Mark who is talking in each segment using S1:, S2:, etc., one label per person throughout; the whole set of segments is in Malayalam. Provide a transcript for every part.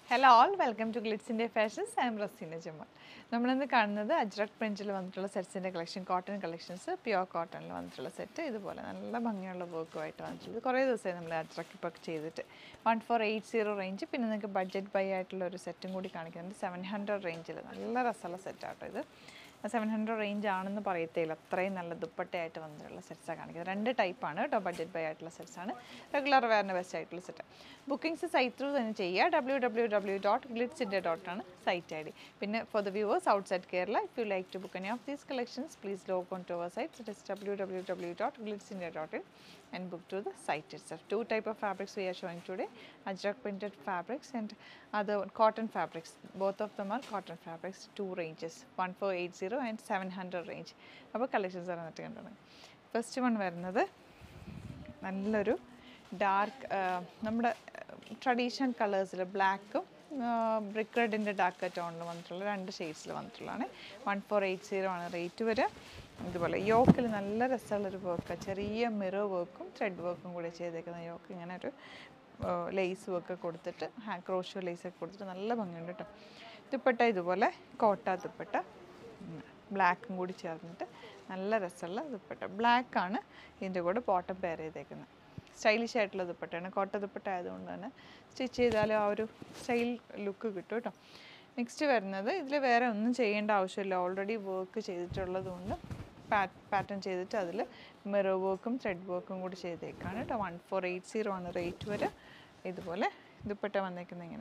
S1: ഹലോ ഓൾ വെൽക്കം ടു ഗ്ലിറ്റ്സിൻ്റെ fashions I'm Raseena Jamal നമ്മളിന്ന് കാണുന്നത് അജ്രക് പ്രിൻറ്റിൽ വന്നിട്ടുള്ള സെറ്റ്സിൻ്റെ കളക്ഷൻ കോട്ടൺ കളക്ഷൻസ് പ്യുവർ കോട്ടണിൽ വന്നിട്ടുള്ള സെറ്റ് ഇതുപോലെ നല്ല ഭംഗിയുള്ള വർക്കുമായിട്ട് വന്നിട്ടുള്ളത് കുറേ ദിവസമായി നമ്മൾ അജ്രക് ഇപ്പോൾ ചെയ്തിട്ട് one four eight zero range പിന്നെ നിങ്ങൾക്ക് ബഡ്ജറ്റ് ബൈ ആയിട്ടുള്ള ഒരു സെറ്റും കൂടി കാണിക്കുന്നുണ്ട് സെവൻ ഹൺഡ്രഡ് റേഞ്ചിൽ നല്ല രസമുള്ള സെറ്റാട്ടോ ഇത് സെവൻ ഹൺഡ്രഡ് റേഞ്ച് ആണെന്ന് പറയത്തേയില്ല അത്രയും നല്ല ദുപ്പട്ടയായിട്ട് വന്നിട്ടുള്ള സെറ്റ്സാണ് കാണിക്കുന്നത് രണ്ട് ടൈപ്പാണ് കേട്ടോ ബഡ്ജറ്റ് ബൈ ആയിട്ടുള്ള സെറ്റ്സാണ് റെഗുലർ വെയറിന് ബെസ്റ്റ് ആയിട്ടുള്ള സെറ്റ് ബുക്കിംഗ്സ് സൈറ്റ് ത്രൂ തന്നെ ചെയ്യുക W W W dot Glitz India dot ആണ് സൈറ്റ് ഐ ഡി പിന്നെ for the viewers outside Kerala if you like to book any of these collections please log on to our site it is W W W dot Glitz India dot in and book to the site itself. Two type of fabrics we are showing today, ajrak printed fabrics and other cotton fabrics. Both of them are cotton fabrics, two ranges, 1480 and 700 range. അപ്പോൾ കളക്ഷൻസ് ആണ് എന്നിട്ട് കണ്ടത് ഫസ്റ്റ് വൺ വരുന്നത് നല്ലൊരു ഡാർക്ക് നമ്മുടെ ട്രഡീഷണൽ കളേഴ്സിൽ ബ്ലാക്കും ബ്രിക്ക് റെഡിൻ്റെ ഡാർക്ക് ടോണിൽ വന്നിട്ടുള്ള രണ്ട് ഷെയ്ഡ്സിൽ വന്നിട്ടുള്ളതാണ് വൺ ഫോർ എയ്റ്റ് സീറോ ആണ് റേറ്റ് വരിക ഇതുപോലെ യോക്കിൽ നല്ല രസമുള്ളൊരു വർക്ക് ചെറിയ മിറർ വർക്കും ത്രെഡ് വർക്കും കൂടി ചെയ്തേക്കുന്ന യോക്ക് ഇങ്ങനെ ഒരു ലേസ് വർക്ക് കൊടുത്തിട്ട് ഹാൻഡ് ക്രോഷോ ലേസ് ഒക്കെ കൊടുത്തിട്ട് നല്ല ഭംഗിയുണ്ട് കേട്ടോ ദുപ്പട്ട ഇതുപോലെ കോട്ട ദുപ്പട്ട ബ്ലാക്കും കൂടി ചേർന്നിട്ട് നല്ല രസമുള്ള ദുപ്പട്ട ബ്ലാക്കാണ് ഇതിൻ്റെ കൂടെ ബോട്ടം പെയർ ചെയ്തേക്കുന്നത് സ്റ്റൈലിഷ് ആയിട്ടുള്ള ദുപ്പട്ടയാണ് കോട്ട ദുപ്പട്ട ആയതുകൊണ്ട് തന്നെ സ്റ്റിച്ച് ചെയ്താലും ആ ഒരു സ്റ്റൈൽ ലുക്ക് കിട്ടും കേട്ടോ നെക്സ്റ്റ് വരുന്നത് ഇതിൽ വേറെ ഒന്നും ചെയ്യേണ്ട ആവശ്യമില്ല ഓൾറെഡി വർക്ക് ചെയ്തിട്ടുള്ളത് കൊണ്ട് പാറ്റേൺ ചെയ്തിട്ട് അതിൽ മിറർ വർക്കും ത്രെഡ് വർക്കും കൂടി ചെയ്തേക്കാണ് കേട്ടോ വൺ ഫോർ എയ്റ്റ് സീറോ ആണ് റേറ്റ് വരെ ഇതുപോലെ ദുപ്പട്ട വന്നേക്കുന്നത് ഇങ്ങനെ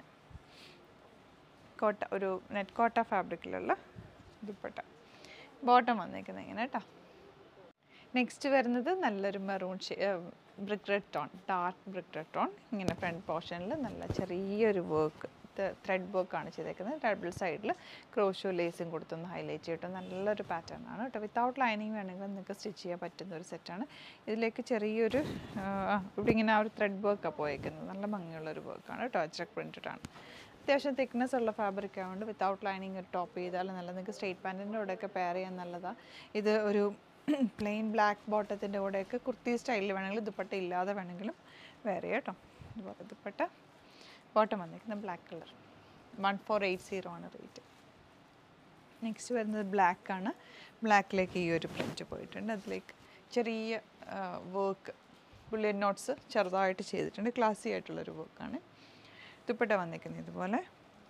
S1: കോട്ട ഒരു നെറ്റ് കോട്ട ഫാബ്രിക്കിലുള്ള ദുപ്പട്ട ബോട്ടം വന്നേക്കുന്നത് ഇങ്ങനെ കേട്ടോ നെക്സ്റ്റ് വരുന്നത് നല്ലൊരു maroon brick red tone dark brick red tone ഇങ്ങനെ ഫ്രണ്ട് പോർഷനിൽ നല്ല ചെറിയൊരു വർക്ക് ത്രെഡ് വർക്കാണ് ചെയ്തേക്കുന്നത് ഡബിൾ സൈഡിൽ ക്രോഷോ ലേസും കൊടുത്തൊന്ന് ഹൈലൈറ്റ് ചെയ്തിട്ട് നല്ലൊരു പാറ്റേൺ ആണ് കേട്ടോ വിത്തൗട്ട് ലൈനിങ് വേണമെങ്കിൽ നിങ്ങൾക്ക് സ്റ്റിച്ച് ചെയ്യാൻ പറ്റുന്ന ഒരു സെറ്റാണ് ഇതിലേക്ക് ചെറിയൊരു ആ, ഇവിടെ ഇങ്ങനെ ആ ഒരു ത്രെഡ് വർക്കാണ് പോയേക്കുന്നത് നല്ല ഭംഗിയുള്ളൊരു വർക്കാണ് കേട്ടോ അജ്രക് പ്രിൻറ്റഡ് ആണ് അത്യാവശ്യം തിക്നെസ് ഉള്ള ഫാബ്രിക് ആയതുകൊണ്ട് വിത്തൗട്ട് ലൈനിങ് ഒരു ടോപ്പ് ചെയ്താൽ നല്ല നിങ്ങൾക്ക് സ്ട്രേറ്റ് പാൻറ്റിൻ്റെ കൂടെയൊക്കെ പെയർ ചെയ്യാൻ നല്ലതാണ് ഇത് ഒരു പ്ലെയിൻ ബ്ലാക്ക് ബോട്ടത്തിൻ്റെ കൂടെയൊക്കെ കുർത്തി സ്റ്റൈലിൽ വേണമെങ്കിൽ ദുപ്പട്ട ഇല്ലാതെ വേണമെങ്കിലും വേറെ കേട്ടോ ഇതുപോലെ ദുപ്പട്ട ബോട്ടം വന്നിരിക്കുന്നത് black colour one four eight zero ആണ് റേറ്റ് നെക്സ്റ്റ് വരുന്നത് ബ്ലാക്ക് ആണ് ബ്ലാക്കിലേക്ക് ഈ ഒരു പ്രിൻറ്റ് പോയിട്ടുണ്ട് അതിലേക്ക് ചെറിയ വർക്ക് ബുള്ളറ്റ് നോട്ട്സ് ചെറുതായിട്ട് ചെയ്തിട്ടുണ്ട് ക്ലാസി ആയിട്ടുള്ളൊരു വർക്കാണ് ദുപ്പട്ട വന്നിരിക്കുന്നത് ഇതുപോലെ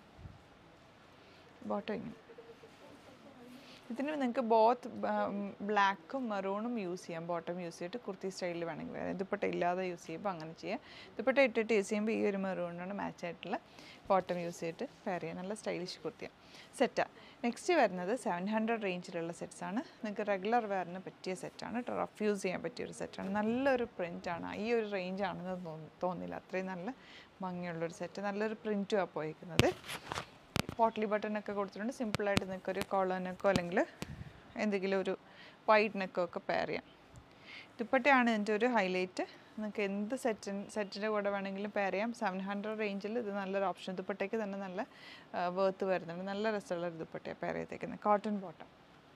S1: ബോട്ടം ഇങ്ങനെ ഇതിന് നിങ്ങൾക്ക് ബോത്ത് ബ്ലാക്കും മെറൂണും യൂസ് ചെയ്യാം ബോട്ടം യൂസ് ചെയ്തിട്ട് കുർത്തി സ്റ്റൈലിൽ വേണമെങ്കിൽ വേറെ ദുപ്പട്ട ഇല്ലാതെ യൂസ് ചെയ്യുമ്പോൾ അങ്ങനെ ചെയ്യാം ദുപ്പട്ട ഇട്ടിട്ട് യൂസ് ചെയ്യുമ്പോൾ ഈ ഒരു മെറൂണിനോട് മാച്ച് ആയിട്ടുള്ള ബോട്ടം യൂസ് ചെയ്തിട്ട് പെയർ ചെയ്യാം നല്ല സ്റ്റൈലിഷ് കുർത്തിയാണ് സെറ്റാണ് നെക്സ്റ്റ് വരുന്നത് സെവൻ ഹൺഡ്രഡ് റേഞ്ചിലുള്ള സെറ്റ്സാണ് നിങ്ങൾക്ക് റെഗുലർ വെയറിന് പറ്റിയ സെറ്റാണ് കേട്ടോ റഫ് യൂസ് ചെയ്യാൻ പറ്റിയ ഒരു സെറ്റാണ് നല്ലൊരു പ്രിൻ്റാണ് ഈ ഒരു റേഞ്ച് ആണെന്ന് തോന്നി- തോന്നില്ല അത്രയും നല്ല ഭംഗിയുള്ളൊരു സെറ്റ് നല്ലൊരു പ്രിൻറ്റുമാണ് പോയിരിക്കുന്നത് പോട്ട്ലി ബട്ടണൊക്കെ കൊടുത്തിട്ടുണ്ട് സിമ്പിളായിട്ട് നിങ്ങൾക്ക് ഒരു കോളനൊക്കെ അല്ലെങ്കിൽ എന്തെങ്കിലും ഒരു വൈറ്റ് നെക്കോ ഒക്കെ പെയർ ചെയ്യാം ദുപ്പട്ടയാണ് ഇതിൻ്റെ ഒരു ഹൈലൈറ്റ് നിങ്ങൾക്ക് എന്ത് സെറ്റ് സെറ്റിൻ്റെ കൂടെ വേണമെങ്കിലും പെയർ ചെയ്യാം സെവൻ ഹൺഡ്രഡ് റേഞ്ചിൽ ഇത് നല്ലൊരു ഓപ്ഷൻ ദുപ്പട്ടയ്ക്ക് തന്നെ നല്ല വേർത്ത് വരുന്നുണ്ട് നല്ല രസമുള്ള ഒരു ദുപ്പട്ടയാണ് പെയർ ചെയ്തേക്കുന്നത് കോട്ടൺ ബോട്ടം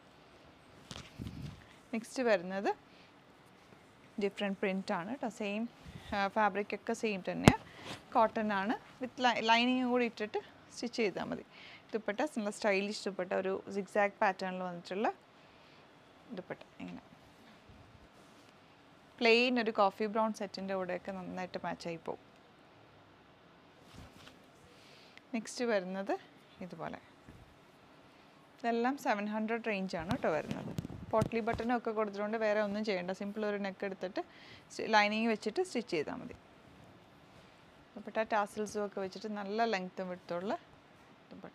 S1: നെക്സ്റ്റ് വരുന്നത് ഡിഫറെൻറ്റ് പ്രിൻ്റ് ആണ് കേട്ടോ സെയിം ഫാബ്രിക് ഒക്കെ സെയിം തന്നെയാണ് കോട്ടൺ ആണ് വിത്ത് ലൈനിങ്ങും കൂടി ഇട്ടിട്ട് സ്റ്റിച്ച് ചെയ്താൽ മതി ദുപ്പട്ട നല്ല സ്റ്റൈലിഷ് ദുപ്പട്ട ഒരു സിക്സാക്ട് പാറ്റേണിൽ വന്നിട്ടുള്ള ദുപ്പട്ട ഇങ്ങനെ പ്ലെയിൻ ഒരു കോഫി ബ്രൗൺ സെറ്റിൻ്റെ കൂടെയൊക്കെ നന്നായിട്ട് മാച്ചായി പോകും നെക്സ്റ്റ് വരുന്നത് ഇതുപോലെ ഇതെല്ലാം സെവൻ ഹൺഡ്രഡ് റേഞ്ചാണ് കേട്ടോ വരുന്നത് പോട്ട്ലി ബട്ടനും ഒക്കെ കൊടുത്തിട്ടുണ്ട് വേറെ ഒന്നും ചെയ്യേണ്ട സിമ്പിൾ ഒരു നെക്ക് എടുത്തിട്ട് ലൈനിങ് വെച്ചിട്ട് സ്റ്റിച്ച് ചെയ്താൽ മതി ദുപ്പട്ട ടാസിൽസും ഒക്കെ വെച്ചിട്ട് നല്ല ലെങ്ത്തും വിട്ടുള്ള ദുപ്പട്ട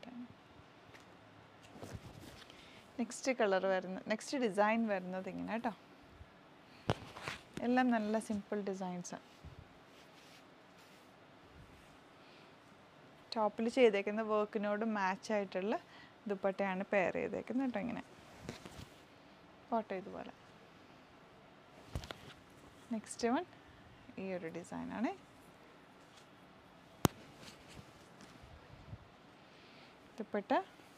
S1: നെക്സ്റ്റ് കളർ വരുന്നത് നെക്സ്റ്റ് ഡിസൈൻ വരുന്നത് ഇങ്ങനെ കേട്ടോ എല്ലാം നല്ല സിമ്പിൾ ഡിസൈൻസാണ് ടോപ്പിൽ ചെയ്തേക്കുന്ന വർക്കിനോട് മാച്ച് ആയിട്ടുള്ള ദുപ്പട്ടയാണ് പെയർ ചെയ്തേക്കുന്നത് കേട്ടോ ഇങ്ങനെ ഫോട്ടോ ഇതുപോലെ നെക്സ്റ്റ് വൺ ഈ ഒരു ഡിസൈനാണ് ദുപ്പട്ട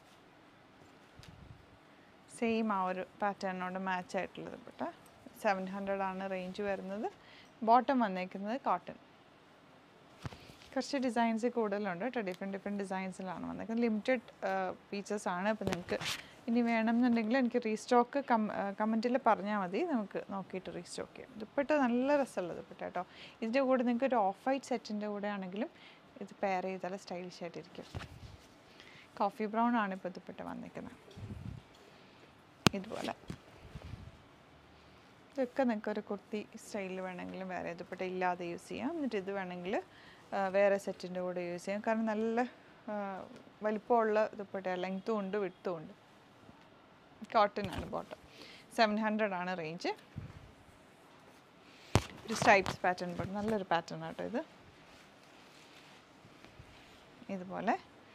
S1: സെയിം ആ ഒരു പാറ്റേണിനോട് മാച്ച് ആയിട്ടുള്ള ദുപ്പട്ട സെവൻ ഹൺഡ്രഡ് ആണ് റേഞ്ച് വരുന്നത് ബോട്ടം വന്നേക്കുന്നത് കോട്ടൺ കുറച്ച് ഡിസൈൻസ് കൂടുതലുണ്ട് കേട്ടോ ഡിഫറെൻറ്റ് ഡിഫറെൻറ്റ് ഡിസൈൻസിലാണ് വന്നേക്കുന്നത് ലിമിറ്റഡ് പീച്ചേഴ്സ് ആണ് അപ്പോൾ നിങ്ങൾക്ക് ഇനി വേണമെന്നുണ്ടെങ്കിൽ എനിക്ക് റീസ്റ്റോക്ക് കം കമൻറ്റിൽ പറഞ്ഞാൽ മതി നമുക്ക് നോക്കിയിട്ട് റീസ്റ്റോക്ക് ചെയ്യാം ദുപ്പട്ട നല്ല രസമുള്ള ദുപ്പട്ട കേട്ടോ ഇതിൻ്റെ കൂടെ നിങ്ങൾക്ക് ഒരു ഓഫ് വൈറ്റ് സെറ്റിൻ്റെ കൂടെ ആണെങ്കിലും ഇത് പെയർ ചെയ്താൽ സ്റ്റൈലിഷ് ആയിട്ടിരിക്കും കോഫി ബ്രൗൺ ആണ് ഇപ്പോൾ ദുപ്പട്ട വന്നിരിക്കുന്നത് ഇതുപോലെ ഇതൊക്കെ നിങ്ങൾക്ക് ഒരു കുർത്തി സ്റ്റൈലിൽ വേണമെങ്കിലും വേറെ ദുപ്പട്ട ഇല്ലാതെ യൂസ് ചെയ്യാം എന്നിട്ട് ഇത് വേണമെങ്കിൽ ആ, വേറെ സെറ്റിൻ്റെ കൂടെ യൂസ് ചെയ്യാം കാരണം നല്ല ആ, വലിപ്പമുള്ള ദുപ്പട്ട ലെങ്ത്തും ഉണ്ട് വിട്ടും ഉണ്ട് കോട്ടൺ ആണ് ബോട്ടം സെവൻ ഹൺഡ്രഡ് ആണ് റേഞ്ച് ഒരു സ്ട്രൈപ്സ് പാറ്റേൺ ബോട്ടം നല്ലൊരു പാറ്റേൺ ആട്ടോ ഇത് ഇതുപോലെ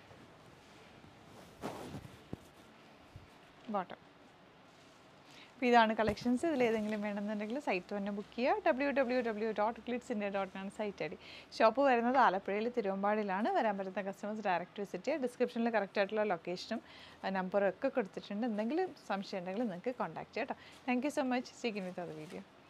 S1: ബോട്ടം അപ്പോൾ ഇതാണ് കളക്ഷൻസ് ഇതിൽ ഏതെങ്കിലും വേണമെന്നുണ്ടെങ്കിൽ സൈറ്റ് തന്നെ ബുക്ക് ചെയ്യുക ഡബ്ല്യൂ ഡബ്ല്യൂ ഡബ്ല്യൂ ഡോട്ട് ക്ലിറ്റ്സ് ഇന്ത്യ ഡോട്ട് ആണ് സൈറ്റ് ഐ ഡി ഷോപ്പ് വരുന്നത് ആലപ്പുഴയിൽ തിരുവമ്പാടിയിലാണ് വരാൻ പറ്റുന്ന കസ്റ്റമേഴ്സ് ഡയറക്റ്റ് വിസിറ്റ് ചെയ്യുക ഡിസ്ക്രിപ്ഷനിൽ കറക്റ്റ് ആയിട്ടുള്ള ലൊക്കേഷനും നമ്പറും ഒക്കെ കൊടുത്തിട്ടുണ്ട് എന്തെങ്കിലും സംശയം ഉണ്ടെങ്കിൽ നിങ്ങൾക്ക് കോൺടാക്ട് ചെയ്യാം കേട്ടോ താങ്ക് യു സോ മച്ച് സീക്കിൻ വിത്ത് അത് വീഡിയോ